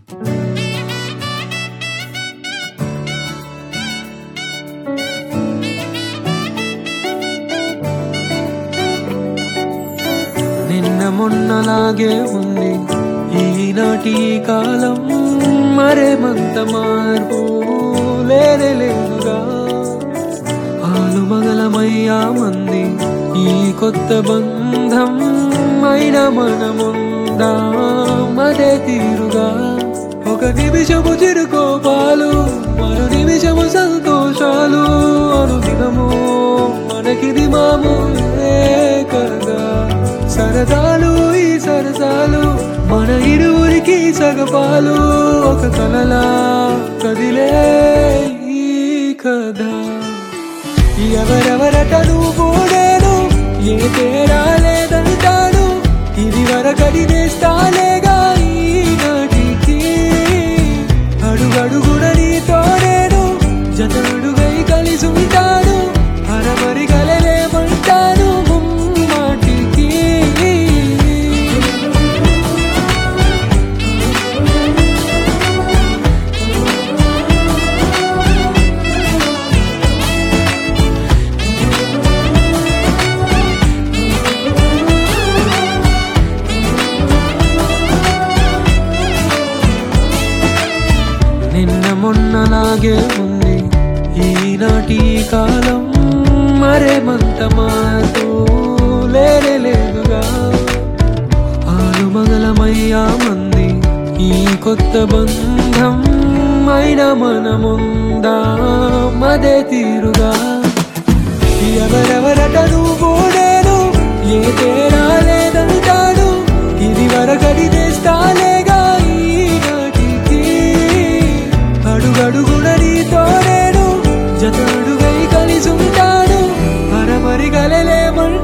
నిన్న మొన్నలాగే ఉంది ఈనాటి ఈ కాలం మరేమంత మార్పు లేనే లేదుగా ఆలు మగలమయ్యా మంది ఈ కొత్త బంధం అయిన మనముందా మదే తీరుగా ఒక నిమిషము చిరుకోపాలు మరో నిమిషము సంతోషాలు అనుదినము మనకిది మామూలే కదా సరదాలు ఈ సరసాలు మన ఇరువురికి సగపాలు ఒక కలలా కదిలే ఈ కథ ఎవరెవరట నువ్వు నేను ఏ తేడా లేదంటాను ఇది వరకడి నేస్తాలేగా ఈనాటికి అడుగడుగున నీతో నేను జతడుగై కలిసి ఉంటాను హరమరి కలలేమంటాను ముమ్మాటికి నిన్న మొన్నలాగే ఉంది ఈనాటి ఈ కాలం మరేమంత మాతో లేనే లేదుగా ఆలు మగలమయ్యా మంది ఈ కొత్త బంధం అయిన మనముందా మదే తీరుగా ఎవరెవరట నువ్వు నేను ఏ తేడా లేదంటాను ఇది వరకడి తెస్తాలేగా ఈనాటికి అడుగడుగున నీతో నేను జతడుగై కలిసి ఉంటాను హరమరి కలలేమంటాను